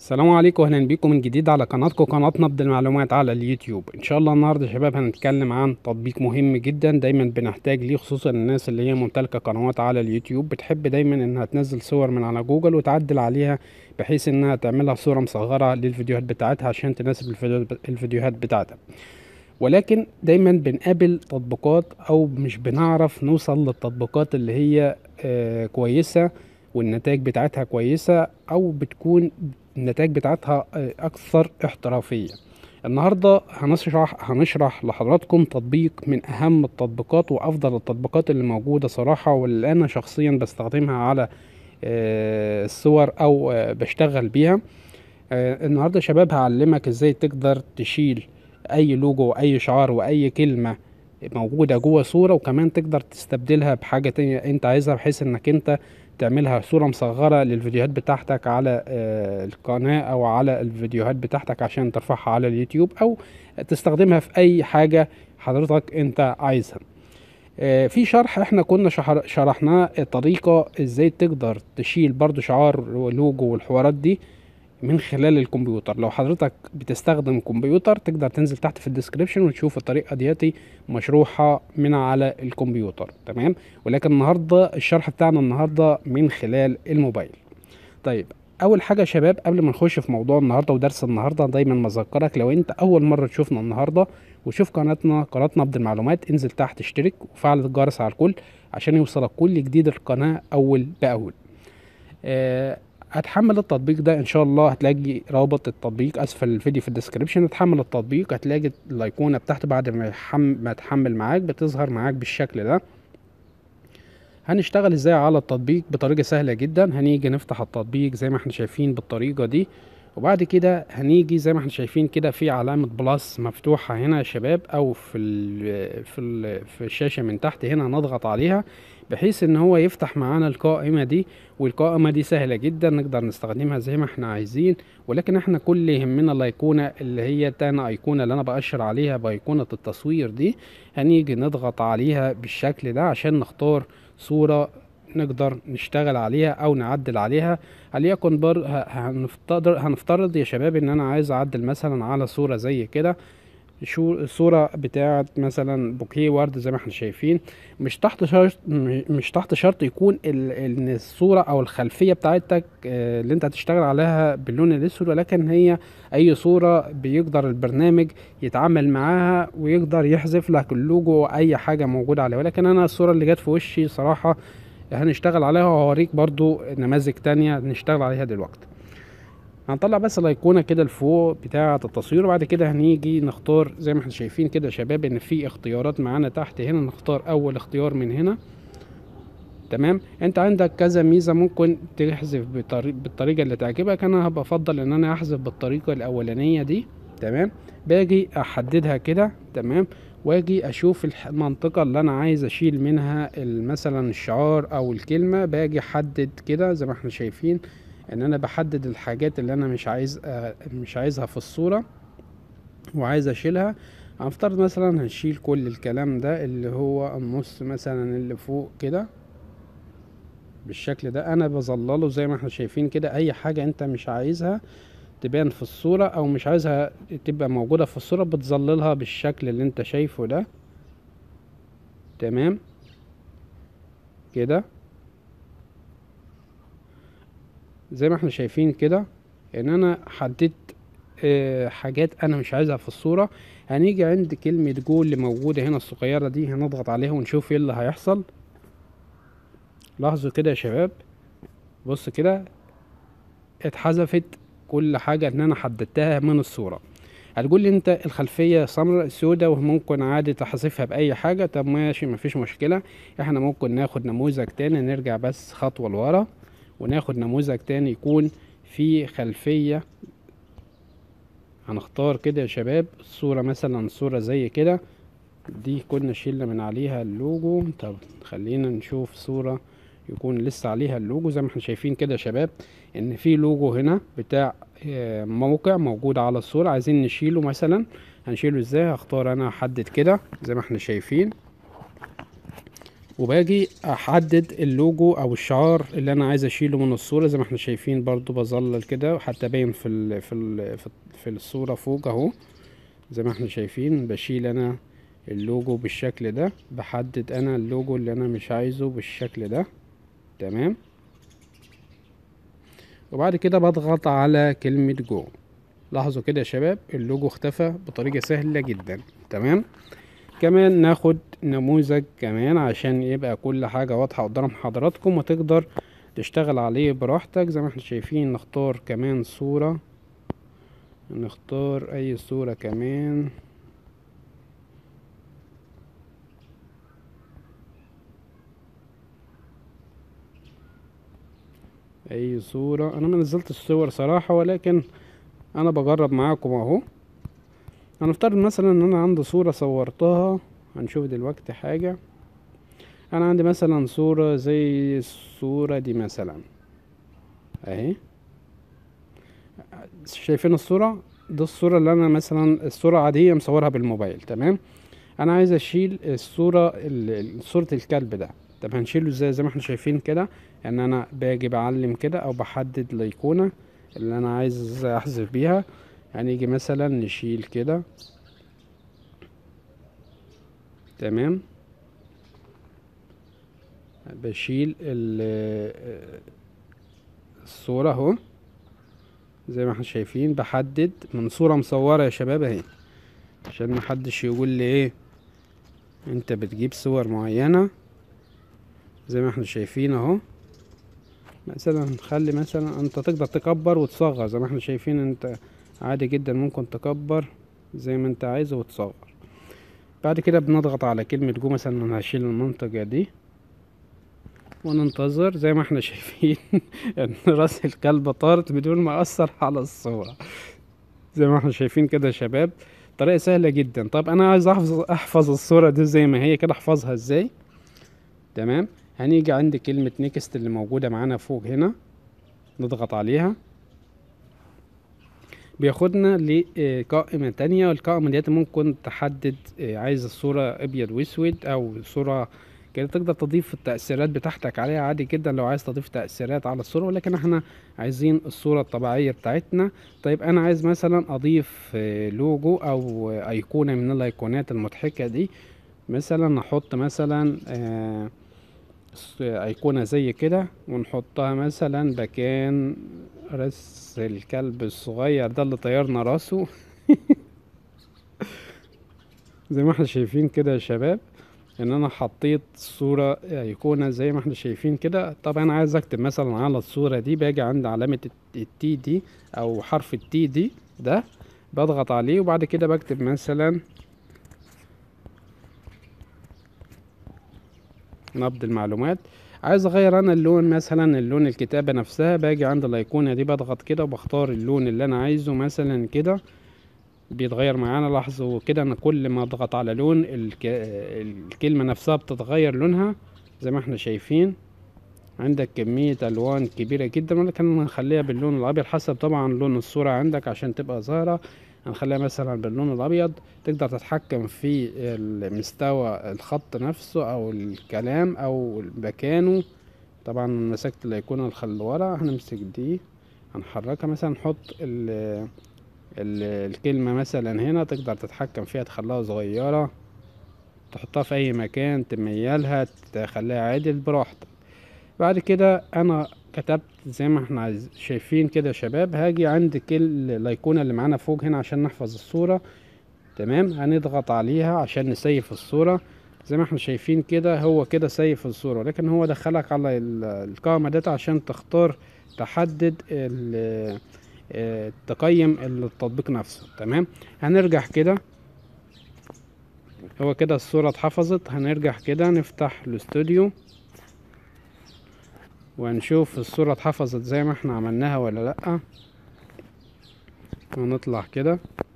السلام عليكم واهلا بيكم من جديد على قناتكم قناة نبض المعلومات على اليوتيوب ان شاء الله النهارده يا شباب هنتكلم عن تطبيق مهم جدا دايما بنحتاج ليه خصوصا الناس اللي هي ممتلكة قنوات على اليوتيوب بتحب دايما انها تنزل صور من على جوجل وتعدل عليها بحيث انها تعملها صورة مصغرة للفيديوهات بتاعتها عشان تناسب الفيديو- الفيديوهات بتاعتها ولكن دايما بنقابل تطبيقات او مش بنعرف نوصل للتطبيقات اللي هي آه كويسة والنتائج بتاعتها كويسة او بتكون النتائج بتاعتها آه، اكثر احترافية النهاردة هنشرح هنشرح لحضراتكم تطبيق من اهم التطبيقات وافضل التطبيقات اللي موجودة صراحة واللي انا شخصيا بستخدمها على آه، الصور او آه، بشتغل بيها آه، النهارده يا شباب هعلمك ازاي تقدر تشيل اي لوجو واي شعار واي كلمة موجودة جوه صورة وكمان تقدر تستبدلها بحاجة تانية انت عايزها بحيث انك انت تعملها صورة مصغرة للفيديوهات بتاعتك على آه، القناة او على الفيديوهات بتاعتك عشان ترفعها على اليوتيوب او تستخدمها في اي حاجة حضرتك انت عايزها آه، في شرح احنا كنا شحر- شرحناه طريقة ازاي تقدر تشيل برضو شعار ولوجو والحوارات دي من خلال الكمبيوتر لو حضرتك بتستخدم كمبيوتر تقدر تنزل تحت في الديسكريبشن وتشوف الطريقة دياتي مشروحة من على الكمبيوتر تمام ولكن النهاردة الشرح بتاعنا النهاردة من خلال الموبايل طيب اول حاجه يا شباب قبل ما نخش في موضوع النهارده ودرس النهارده دايما بذكرك لو انت اول مره تشوفنا النهارده وشوف قناتنا قناه نبض المعلومات انزل تحت اشترك وفعل الجرس على الكل عشان يوصلك كل جديد القناه اول باول آه، هتحمل التطبيق ده ان شاء الله هتلاقي رابط التطبيق اسفل الفيديو في الديسكريبشن هتحمل التطبيق هتلاقي الايقونه بتاعته بعد ما يحم... ما تحمل معاك بتظهر معاك بالشكل ده هنشتغل ازاي على التطبيق بطريقة سهلة جدا هنيجي نفتح التطبيق زي ما احنا شايفين بالطريقة دي وبعد كده هنيجي زي ما احنا شايفين كده في علامة بلس مفتوحة هنا يا شباب او في ال في ال في الشاشة من تحت هنا نضغط عليها بحيث ان هو يفتح معانا القائمة دي والقائمة دي سهلة جدا نقدر نستخدمها زي ما احنا عايزين ولكن احنا كل اللي يهمنا الايقونة اللي هي تاني ايقونة اللي انا بأشر عليها بايقونة التصوير دي هنيجي نضغط عليها بالشكل ده عشان نختار صورة نقدر نشتغل عليها او نعدل عليها وليكن بر ه- هنفترض هنفترض يا شباب ان انا عايز اعدل مثلا على صورة زي كده شو الصورة بتاعت مثلا بوكيه ورد زي ما احنا شايفين مش تحت شرط م- مش تحت شرط يكون ال- ان الصورة او الخلفية بتاعتك آه، اللي انت هتشتغل عليها باللون الاسود ولكن هي اي صورة بيقدر البرنامج يتعامل معاها ويقدر يحذف لك اللوجو واي حاجة موجودة عليها ولكن انا الصورة اللي جت في وشي صراحة هنشتغل عليها وهوريك برضو نماذج تانية نشتغل عليها دلوقتي هنطلع بس الايقونه كده لفوق بتاعه التصوير وبعد كده هنيجي نختار زي ما احنا شايفين كده يا شباب ان في اختيارات معانا تحت هنا نختار اول اختيار من هنا تمام انت عندك كذا ميزه ممكن تحذف بطريق بالطريقه اللي تعجبك انا هبقى افضل ان انا احذف بالطريقه الاولانيه دي تمام باجي احددها كده تمام واجي اشوف الح- المنطقه اللي انا عايز اشيل منها ال- مثلا الشعار او الكلمه باجي احدد كده زي ما احنا شايفين ان انا بحدد الحاجات اللي انا مش عايز آه، مش عايزها في الصورة وعايز اشيلها هنفترض مثلا هنشيل كل الكلام ده اللي هو النص مثلا اللي فوق كده بالشكل ده انا بظلله زي ما احنا شايفين كده اي حاجة انت مش عايزها تبان في الصورة او مش عايزها تبقى موجودة في الصورة بتظللها بالشكل اللي انت شايفه ده تمام كده زي ما احنا شايفين كده ان انا حددت آه، حاجات انا مش عايزها في الصورة هنيجي عند كلمة جو اللي موجودة هنا الصغيرة دي هنضغط عليها ونشوف ايه اللي هيحصل لاحظوا كده يا شباب بص كده اتحذفت كل حاجة ان انا حددتها من الصورة هتقول لي انت الخلفية سمراء سودة وممكن عادي تحذفها بأي حاجة طب ماشي مفيش مشكلة احنا ممكن ناخد نموذج تاني نرجع بس خطوة لورا وناخد نموذج تاني يكون في خلفية هنختار كده يا شباب صورة مثلا صورة زي كده دي كنا شيلنا من عليها اللوجو طب خلينا نشوف صورة يكون لسه عليها اللوجو زي ما احنا شايفين كده يا شباب ان في لوجو هنا بتاع آه، موقع موجود على الصورة عايزين نشيله مثلا هنشيله ازاي هختار انا احدد كده زي ما احنا شايفين وباجي احدد اللوجو او الشعار اللي انا عايز اشيله من الصورة زي ما احنا شايفين برضو بظلل كده وحتى باين في ال في ال في, في الصورة فوق اهو زي ما احنا شايفين بشيل انا اللوجو بالشكل ده بحدد انا اللوجو اللي انا مش عايزه بالشكل ده تمام وبعد كده بضغط على كلمة جو لاحظوا كده يا شباب اللوجو اختفى بطريقة سهلة جدا تمام كمان ناخد نموذج كمان عشان يبقى كل حاجة واضحة قدام حضراتكم وتقدر تشتغل عليه براحتك زي ما احنا شايفين نختار كمان صورة نختار اي صورة كمان اي صورة انا ما نزلت الصور صراحة ولكن انا بجرب معاكم اهو هنفترض مثلا ان انا عندي صورة صورتها هنشوف دلوقتي حاجة انا عندي مثلا صورة زي الصورة دي مثلا اهي شايفين الصورة دي الصورة اللي انا مثلا الصورة عادية مصورها بالموبايل تمام انا عايز اشيل الصورة ال- صورة الكلب ده طب هنشيله ازاي زي ما احنا شايفين كده ان انا باجي بعلم كده او بحدد الايقونة اللي انا عايز احذف بيها يعني يجي مثلا نشيل كده تمام بشيل ال- الصورة اهو زي ما احنا شايفين بحدد من صورة مصورة يا شباب اهي عشان محدش يقول لي ايه انت بتجيب صور معينة زي ما احنا شايفين اهو مثلا خلي مثلا انت تقدر تكبر وتصغر زي ما احنا شايفين انت عادي جدا ممكن تكبر زي ما انت عايز وتصغر بعد كده بنضغط على كلمة جو مثلا انا هشيل المنطقة دي وننتظر زي ما احنا شايفين ان راس الكلب طارت بدون ما اثر على الصورة زي ما احنا شايفين كده يا شباب طريقة سهلة جدا طب انا عايز احفظ احفظ الصورة دي زي ما هي كده احفظها ازاي تمام هنيجي عند كلمة نيكست اللي موجودة معانا فوق هنا نضغط عليها بياخدنا لقائمة تانية والقائمة ديت ممكن تحدد آه، عايز الصورة ابيض واسود او صورة كده تقدر تضيف التأثيرات بتاعتك عليها عادي جدا لو عايز تضيف تأثيرات على الصورة ولكن احنا عايزين الصورة الطبيعية بتاعتنا طيب انا عايز مثلا اضيف آه، لوجو او آه، ايقونة من الايقونات المضحكة دي مثلا نحط مثلا آه، س- أيقونة زي كده ونحطها مثلا مكان راس الكلب الصغير ده اللي طيرنا راسه زي ما احنا شايفين كده يا شباب ان انا حطيت صورة ايقونة زي ما احنا شايفين كده طب انا عايز اكتب مثلا على الصورة دي باجي عند علامة الت- التي دي او حرف التي دي ده بضغط عليه وبعد كده بكتب مثلا نبض المعلومات عايز اغير انا اللون مثلا اللون الكتابة نفسها باجي عند الايقونة دي بضغط كده وبختار اللون اللي انا عايزه مثلا كده بيتغير معانا لاحظوا كده انا كل ما اضغط على لون الك... الكلمة نفسها بتتغير لونها زي ما احنا شايفين عندك كمية الوان كبيرة جدا ولكن هنخليها باللون الابيض حسب طبعا لون الصورة عندك عشان تبقى ظاهرة هنخليها مثلا باللون الابيض تقدر تتحكم في مستوى الخط نفسه او الكلام او مكانه طبعا مسكت الايقونة اللي ورا هنمسك دي هنحركها مثلا نحط ال ال- الكلمة مثلا هنا تقدر تتحكم فيها تخليها صغيرة تحطها في اي مكان تميلها تخليها عادل براحتك بعد كده انا كتبت زي ما احنا عايز- شايفين كده يا شباب هاجي عند كل الايقونة اللي معانا فوق هنا عشان نحفظ الصورة تمام هنضغط عليها عشان نسيف الصورة زي ما احنا شايفين كده هو كده سيف الصورة لكن هو دخلك على ال- القائمة داتا عشان تختار تحدد ال- آه، تقيم التطبيق نفسه تمام هنرجع كده هو كده الصورة اتحفظت هنرجع كده نفتح الاستوديو ونشوف الصورة اتحفظت زي ما احنا عملناها ولا لأ ونطلع كده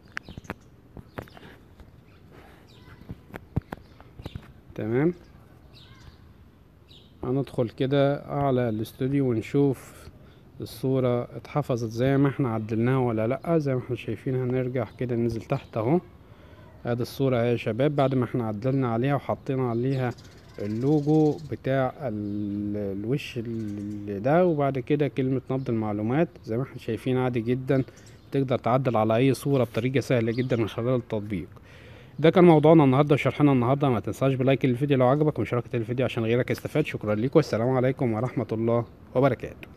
تمام هندخل كده على الاستوديو ونشوف الصورة اتحفظت زي ما احنا عدلناها ولا لأ زي ما احنا شايفين هنرجع كده ننزل تحت اهو ادي الصورة اهي يا شباب بعد ما احنا عدلنا عليها وحطينا عليها اللوجو بتاع ال- الوش ال- ده وبعد كده كلمة نبض المعلومات زي ما احنا شايفين عادي جدا تقدر تعدل على اي صورة بطريقة سهلة جدا من خلال التطبيق ده كان موضوعنا النهارده وشرحنا النهارده ما تنساش بلايك الفيديو لو عجبك ومشاركة الفيديو عشان غيرك يستفاد شكرا لكم والسلام عليكم ورحمة الله وبركاته